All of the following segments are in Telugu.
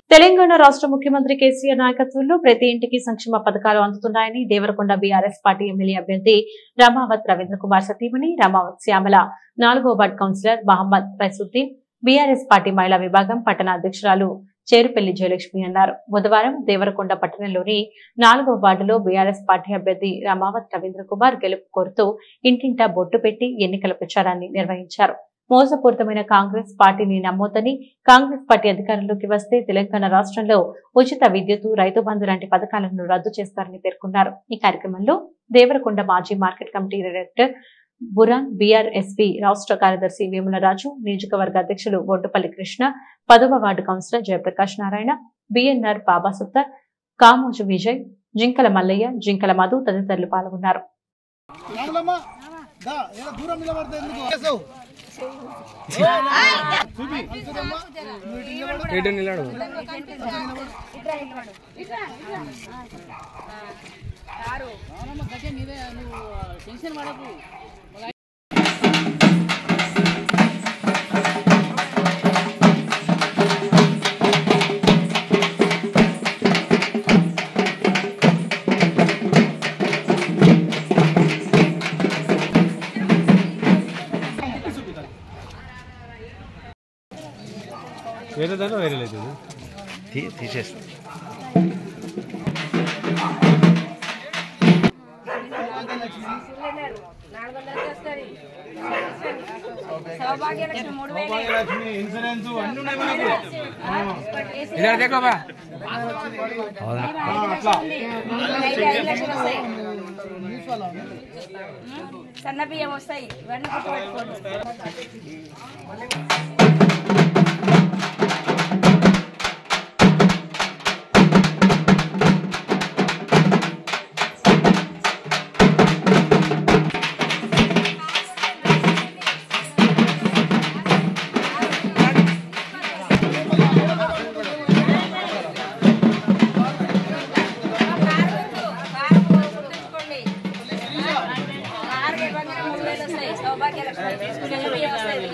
తెలంగాణ రాష్ట్ర ముఖ్యమంత్రి కేసీఆర్ నాయకత్వంలో ప్రతి ఇంటికి సంక్షేమ పథకాలు అందుతున్నాయని దేవరకొండ బీఆర్ఎస్ పార్టీ ఎమ్మెల్యే అభ్యర్థి రమావత్ రవీంద్ర కుమార్ సతీమణి రమావత్ శ్యామల నాలుగో ward councillor Mohammed Raisuddin BRS party మహిళా విభాగం పట్టణ అధ్యక్షురాలు చేరుపల్లి జయలక్ష్మి అన్నారు బుధవారం దేవరకొండ పట్టణంలోని నాలుగో వార్డులో బీఆర్ఎస్ పార్టీ అభ్యర్థి రమావత్ రవీంద్ర కుమార్ గెలుపు కోరుతూ ఇంటింటా బొట్టు పెట్టి ఎన్నికల ప్రచారాన్ని నిర్వహించారు మోసపూరితమైన కాంగ్రెస్ పార్టీని నమ్మొద్దని కాంగ్రెస్ పార్టీ అధికారంలోకి వస్తే తెలంగాణ రాష్ట్రంలో ఉచిత విద్యుత్ రైతు బంధు లాంటి పథకాలను రద్దు చేస్తారని పేర్కొన్నారు ఈ కార్యక్రమంలో దేవరకొండ మాజీ market committee director Buran BRSP రాష్ట్ర కార్యదర్శి వేములరాజు నియోజకవర్గ అధ్యక్షులు బొడ్డుపల్లి కృష్ణ పదవ ward councillor Jayaprakash Narayana BNR Baba Suttar Kamoju Vijay Jinkala Mallaiah జింకల మధు తదితరులు పాల్గొన్నారు రాములమ్మ దా ఏదో దూరం నిలబడితే ఎందుకు చేసావు చూపి చూడమ్మా. ఎటు నిలడు వేరే దాంట్లో వేరే లేదు తీసేస్తా సౌభాగ్యలక్ష్మి మూడు వేలు లక్ష్మి ఇన్సూరెన్స్ అన్ని ఉన్నాయి మనకు ఇదే దేకోబా అట్లా అయితే ఐదు లక్షలు వస్తాయి సన్న బియ్యం వస్తాయి ఇవన్నీ గుర్తుపెట్టుకోండి కారు గుర్తుంచుకోండి కారు ఇవ్వగానే మూడు వేలు వస్తాయి సౌభాగ్యలక్ష్మి సన్న బియ్యం వస్తాయి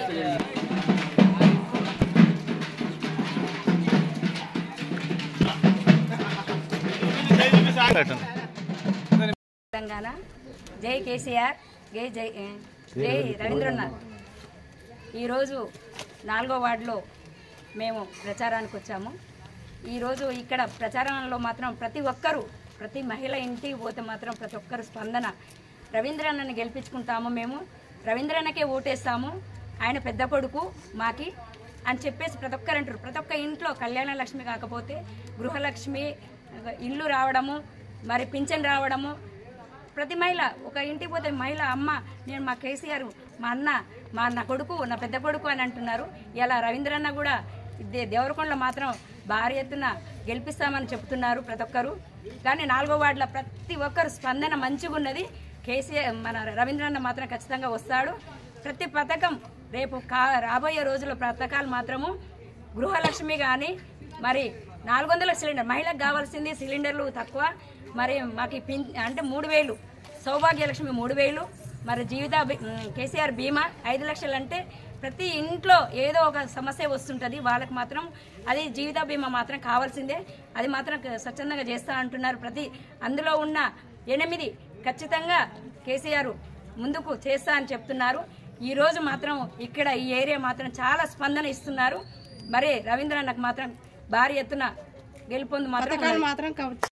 తెలంగాణ జై కేసీఆర్ జై జై జై రవీంద్రనాథ్ ఈరోజు నాలుగో వార్డులో మేము ప్రచారానికి వచ్చాము ఈరోజు ఇక్కడ ప్రచారంలో మాత్రం ప్రతి ఒక్కరూ ప్రతి మహిళ ఇంటికి పోతే మాత్రం ప్రతి ఒక్కరు స్పందన రవీంద్రన్నని గెలిపించుకుంటాము మేము రవీంద్రన్నకే ఓటేస్తాము ఆయన పెద్ద కొడుకు మాకి అని చెప్పేసి ప్రతి ఒక్కరు అంటారు ప్రతి ఒక్క ఇంట్లో కళ్యాణ లక్ష్మి కాకపోతే గృహలక్ష్మి ఇల్లు రావడము మరి పింఛన్ రావడము ప్రతి మహిళ ఒక ఇంటికి పోతే మహిళ అమ్మ నేను మా కేసీఆర్ మా అన్న మా నా కొడుకు నా పెద్ద కొడుకు అని అంటున్నారు ఇలా రవీంద్రన్న కూడా దే- దేవరకొండలో మాత్రం భారీ ఎత్తున గెలిపిస్తామని చెప్తున్నారు ప్రతి ఒక్కరు కానీ నాలుగో వార్డులో ప్రతి ఒక్కరు స్పందన మంచిగా ఉన్నది కేసీఆర్ మన రవీంద్రన్న మాత్రం ఖచ్చితంగా వస్తాడు ప్రతి పథకం రేపు కా రాబోయే రోజుల పథకాలు మాత్రము గృహలక్ష్మి కానీ మరి నాలుగు వందల సిలిండర్ మహిళకు కావాల్సింది సిలిండర్లు తక్కువ మరి మాకు ఈ పిన్ అంటే మూడు వేలు సౌభాగ్యలక్ష్మి మూడు వేలు మరి జీవిత బీ- ఉమ్, కేసీఆర్ బీమా ఐదు లక్షలు అంటే ప్రతి ఇంట్లో ఏదో ఒక సమస్య వస్తుంటుంది వాళ్ళకి మాత్రం అది జీవిత బీమా మాత్రం కావాల్సిందే అది మాత్రం క- స్వచ్ఛందంగా చేస్తా అంటున్నారు ప్రతి అందులో ఉన్న ఎనిమిది ఖచ్చితంగా కేసీఆర్ ముందుకు చేస్తా అని చెప్తున్నారు ఈ రోజు మాత్రం ఇక్కడ ఈ ఏరియా మాత్రం చాలా స్పందన ఇస్తున్నారు మరి రవీంద్రన్నకు మాత్రం భారీ ఎత్తున గెలుపొంది మాత్రం ఉన్నది.